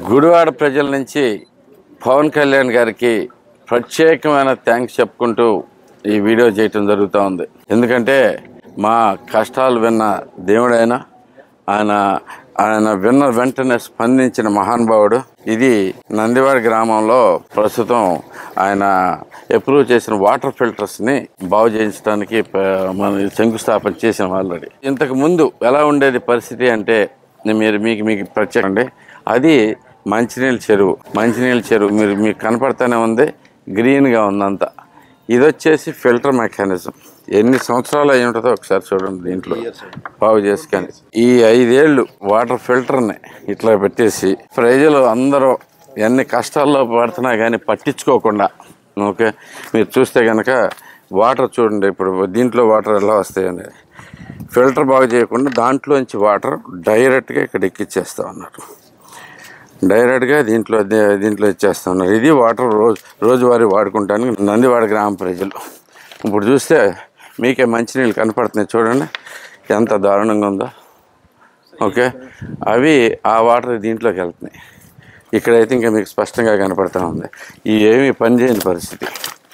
గుడివాడ ప్రజల నుంచి పవన్ కళ్యాణ్ గారికి ప్రత్యేకమైన థ్యాంక్స్ చెప్పుకుంటూ ఈ వీడియో చేయటం జరుగుతూ ఉంది ఎందుకంటే మా కష్టాలు విన్న దేవుడైనా ఆయన ఆయన విన్న వెంటనే స్పందించిన మహానుభావుడు ఇది నందివాడ గ్రామంలో ప్రస్తుతం ఆయన అప్రూవ్ చేసిన వాటర్ ఫిల్టర్స్ని బాగు చేయించడానికి ప- మన శంకుస్థాపన చేసిన ఆల్రెడీ ఇంతకు ముందు ఎలా ఉండేది పరిస్థితి అంటే నేను మీరు మీకు మీకు ప్రత్యేక అండి అది మంచినీళ్ళ చెరువు మంచినీళ్ళ చెరువు మీరు మీకు కనపడతానే ఉంది గ్రీన్గా ఉందంతా ఇది వచ్చేసి ఫిల్టర్ మెకానిజం ఎన్ని సంవత్సరాలు అయి ఉంటుందో ఒకసారి చూడండి దీంట్లో బాగు చేసుకొని ఈ ఐదేళ్ళు వాటర్ ఫిల్టర్ని ఇట్లా పెట్టేసి ప్రజలు అందరూ ఎన్ని కష్టాల్లో పడుతున్నా కానీ పట్టించుకోకుండా ఓకే మీరు చూస్తే కనుక వాటర్ చూడండి ఇప్పుడు దీంట్లో వాటర్ ఎలా వస్తాయని ఫిల్టర్ బాగు చేయకుండా దాంట్లోంచి వాటర్ డైరెక్ట్గా ఇక్కడ ఎక్కిచ్చేస్తా ఉన్నారు డైరెక్ట్గా దీంట్లో దే- దీంట్లో ఇచ్చేస్తా ఉన్నారు ఇది వాటర్ రోజు రోజువారీ వాడుకుంటానికి నందివాడ గ్రామ ప్రజలు ఇప్పుడు చూస్తే మీకే మంచినీళ్ళు కనపడుతున్నాయి చూడండి ఎంత దారుణంగా ఉందో ఓకే అవి ఆ వాటర్ దీంట్లోకి వెళ్తున్నాయి ఇక్కడైతే ఇంకా మీకు స్పష్టంగా కనపడతా ఉంది ఈ ఏమీ పనిచేయని పరిస్థితి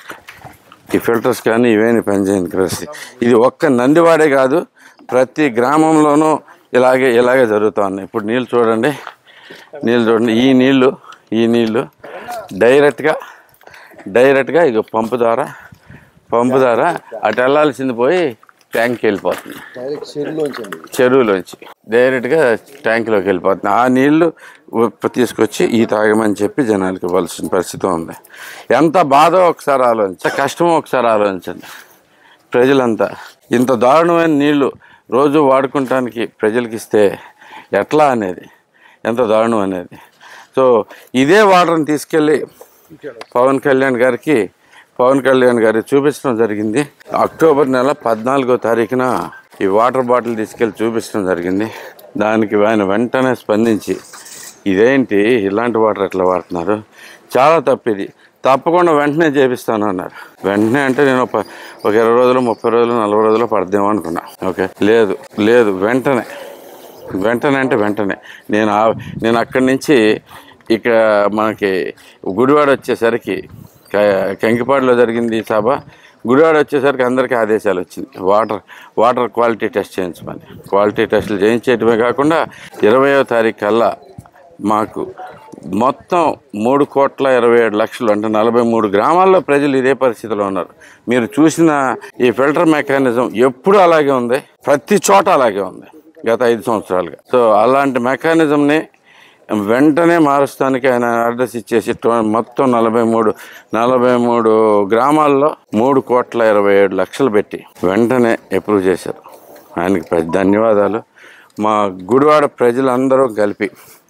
ఈ ఫిల్టర్స్ కానీ ఇవేమి పనిచేయని పరిస్థితి ఇది ఒక్క నందివాడే కాదు ప్రతి గ్రామంలోనూ ఇలాగే ఇలాగే జరుగుతూ ఉన్నాయి ఇప్పుడు నీళ్ళు చూడండి నీళ్ళు చూడండి ఈ నీళ్ళు ఈ నీళ్ళు డైరెక్ట్గా డైరెక్ట్గా ఇక పంపు ద్వారా పంపు ద్వారా అటు వెళ్ళాల్సింది పోయి ట్యాంక్కి వెళ్ళిపోతుంది డైరెక్ట్ చెరువులోంచి అండి చెరువులోంచి డైరెక్ట్గా ట్యాంక్లోకి వెళ్ళిపోతుంది ఆ నీళ్లు ఉప్ప- తీసుకొచ్చి ఈ తాగమని చెప్పి జనాలకు ఇవ్వాల్సిన పరిస్థితి ఉంది ఎంత బాధో ఒకసారి ఆలోచించండి కష్టమో ఒకసారి ఆలోచించండి ప్రజలంతా ఇంత దారుణమైన నీళ్లు రోజు వాడుకుంటానికి ప్రజలకి ఇస్తే ఎట్లా అనేది ఎంత దారుణం అనేది సో ఇదే వాటర్ని తీసుకెళ్ళి పవన్ కళ్యాణ్ గారికి పవన్ కళ్యాణ్ గారికి చూపించడం జరిగింది అక్టోబర్ నెల పద్నాలుగో తారీఖున ఈ వాటర్ బాటిల్ తీసుకెళ్ళి చూపించడం జరిగింది దానికి ఆయన వెంటనే స్పందించి ఇదేంటి ఇలాంటి వాటర్ ఎట్లా వాడుతున్నారు చాలా తప్పిది తప్పకుండా వెంటనే చేపిస్తాను అన్నారు వెంటనే అంటే నేను ఒక ఒక ఇరవై రోజులు ముప్పై రోజులు నలభై రోజులు పడదేమో అనుకున్నా ఓకే లేదు లేదు వెంటనే వెంటనే అంటే వెంటనే నేను ఆ- నేను అక్కడి నుంచి ఇక మనకి గుడివాడ వచ్చేసరికి క- కంకిపాడులో జరిగింది ఈ సభ గుడివాడ వచ్చేసరికి అందరికీ ఆదేశాలు వచ్చింది వాటర్ వాటర్ క్వాలిటీ టెస్ట్ చేయించమని క్వాలిటీ టెస్టులు చేయించేయటమే కాకుండా ఇరవయో తారీఖు కల్లా మాకు మొత్తం మూడు కోట్ల ఇరవై ఏడు లక్షలు అంటే నలభై మూడు గ్రామాల్లో ప్రజలు ఇదే పరిస్థితిలో ఉన్నారు మీరు చూసిన ఈ ఫిల్టర్ మెకానిజం ఎప్పుడు అలాగే ఉంది ప్రతి చోట అలాగే ఉంది గత ఐదు సంవత్సరాలుగా సో అలాంటి మెకానిజంని వెంటనే మారుస్తానికి ఆయన అడ్రస్ ఇచ్చేసి టో- మొత్తం నలభై మూడు నలభై మూడు గ్రామాల్లో మూడు కోట్ల ఇరవై ఏడు లక్షలు పెట్టి వెంటనే అప్రూవ్ చేశారు ఆయనకి పెద్ద ధన్యవాదాలు మా గుడివాడ ప్రజలందరూ కలిపి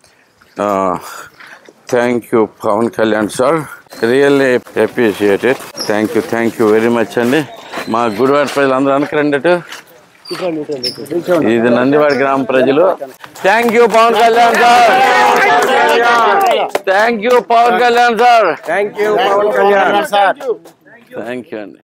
thank you Pawan Kalyan sir really appreciated thank you thank you very much అండి మా గుడివాడ ప్రజలందరూ అనుకరండి అటు ఇది నందివాడ గ్రామ ప్రజలు thank you Pawan Kalyan sir thank you Pawan Kalyan sir thank you Pawan Kalyan thank you అండి